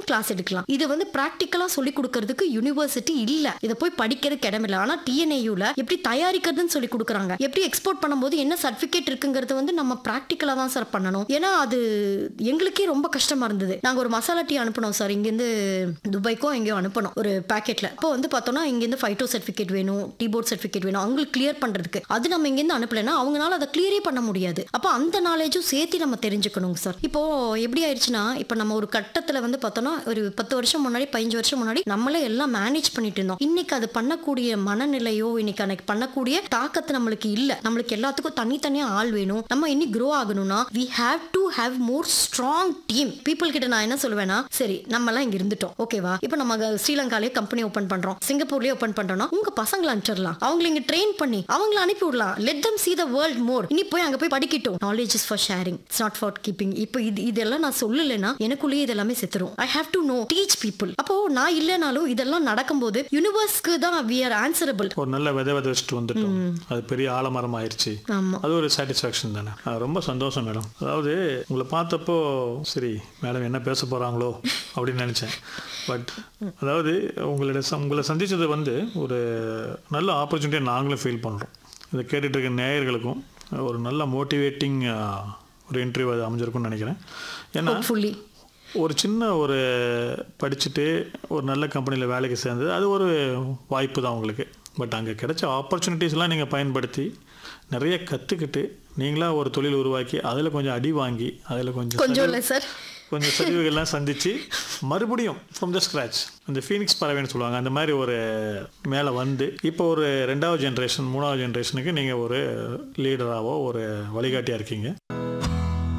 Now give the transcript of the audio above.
class எடுக்கலாம் இது வந்து ப்ராக்டிக்கலா சொல்லி கொடுக்கறதுக்கு யூனிவர்சிட்டி இல்ல இதை போய் படிக்கிறதுக்கு இடமில்ல ஆனா டிஎன்ஏயூல எப்படி தயாரிக்கிறதுன்னு சொல்லி கொடுக்குறாங்க எப்படி எக்ஸ்போர்ட் பண்ணும்போது என்ன சர்டிபிகேட் இருக்குங்கிறது வந்து நம்ம ப்ராக்டிக்கலா தான் சார் பண்ணணும் ஏன்னா அது எங்களுக்கே ரொம்ப கஷ்டமா இருந்தது நாங்க ஒரு மசாலா டீ அனுப்பணும் சார் இங்கேருந்து துபாய்க்கும் எங்கேயோ அனுப்பணும் ஒரு பேக்கெட்ல இப்போ வந்து பார்த்தோம்னா இங்கேருந்து ஃபைட்டோ சர்டிஃபிகேட் வேணும் டீ போர்ட் சர்டிஃபிகேட் வேணும் அவங்களுக்கு கிளியர் பண்றதுக்கு அது நம்ம இங்கேருந்து அனுப்பலைன்னா அவங்களால அதை கிளியரே பண்ண முடியாது அப்போ அந்த நாலேஜும் சேர்த்து நம்ம தெரிஞ்சுக்கணுங்க சார் இப்போ எப்படி ஆயிடுச்சுன்னா இப்போ நம்ம ஒரு கட்டத்தில் வந்து பார்த்தோம்னா ஒரு பத்து வருஷம் முன்னாடி பதினஞ்சு வருஷம் முன்னாடி நம்மளே எல்லாம் மேனேஜ் பண்ணிட்டு இருந்தோம் இன்னைக்கு அது பண்ணக்கூடிய மனநிலையோ இன்னைக்கு அன்னைக்கு பண்ணக்கூடிய தாக்கத்து நம்மளுக்கு இல்ல நம்மளுக்கு எல்லாத்துக்கும் தனித்தனியா ஆள் வேணும் நம்ம இனி க்ரோ ஆகணும்னா we have to have more strong team people கிட்ட நான் என்ன சொல்லுவேன்னா சரி நம்ம எல்லாம் இங்க இருந்துட்டோம் ஓகேவா இப்போ நம்ம ஸ்ரீலங்காலே கம்பெனி ஓபன் பண்றோம் சிங்கப்பூர்லயே ஓபன் பண்றோம்னா உங்க பசங்களை அனுப்பிச்சிடலாம் அவங்களை இங்க ட்ரெயின் பண்ணி அவங்கள அனுப்பி விடலாம் let them see the world more இனி போய் அங்க போய் படிக்கட்டும் knowledge is for sharing it's not for keeping இப்போ இது இதெல்லாம் நான் சொல்லலைன்னா எனக்குள்ளேயே இதெல்லாமே செத்துரும் I have to no teach people அப்போ நான் இல்லைனாலும் இதெல்லாம் நடக்கும்போது யூனிவர்ஸ்க்கு தான் வி ஆர் ஆன்சரபிள் ஒரு நல்ல விதை விதை வச்சுட்டு வந்துட்டோம் அது பெரிய ஆலமரம் ஆயிடுச்சு ஆமா அது ஒரு சாட்டிஸ்ஃபேக்ஷன் தானே ஆ, ரொம்ப சந்தோஷம் மேடம் அதாவது உங்களை பார்த்தப்போ சரி மேடம் என்ன பேச போகிறாங்களோ அப்படின்னு நினச்சேன் பட் அதாவது உங்களோட ச- உங்களை சந்திச்சது வந்து ஒரு நல்ல ஆப்பர்ச்சுனிட்டியை நாங்களும் ஃபீல் பண்ணுறோம் இதை கேட்டுட்டு இருக்க நேயர்களுக்கும் ஒரு நல்ல மோட்டிவேட்டிங் ஒரு இன்டர்வியூ அது அமைஞ்சிருக்கும்னு நினைக்கிறேன் ஏன்னா ஹோப்ஃபுல்லி ஒரு சின்ன ஒரு படிச்சுட்டு ஒரு நல்ல கம்பெனியில் வேலைக்கு சேர்ந்தது அது ஒரு வாய்ப்பு தான் உங்களுக்கு பட் அங்கே கிடைச்ச ஆப்பர்ச்சுனிட்டிஸ்லாம் நீங்கள் பயன்படுத்தி நிறைய கற்றுக்கிட்டு நீங்களாக ஒரு தொழில் உருவாக்கி அதில் கொஞ்சம் அடி வாங்கி அதில் கொஞ்சம் கொஞ்சம் இல்லை சார் கொஞ்சம் சரிவுகள்லாம் சந்திச்சு மறுபடியும் ஃப்ரம் த ஸ்க்ராச் அந்த ஃபீனிக்ஸ் பறவைன்னு சொல்லுவாங்க அந்த மாதிரி ஒரு மேலே வந்து இப்போ ஒரு ரெண்டாவது ஜென்ரேஷன் மூணாவது ஜென்ரேஷனுக்கு நீங்கள் ஒரு லீடராகவோ ஒரு வழிகாட்டியாக இருக்கீங்க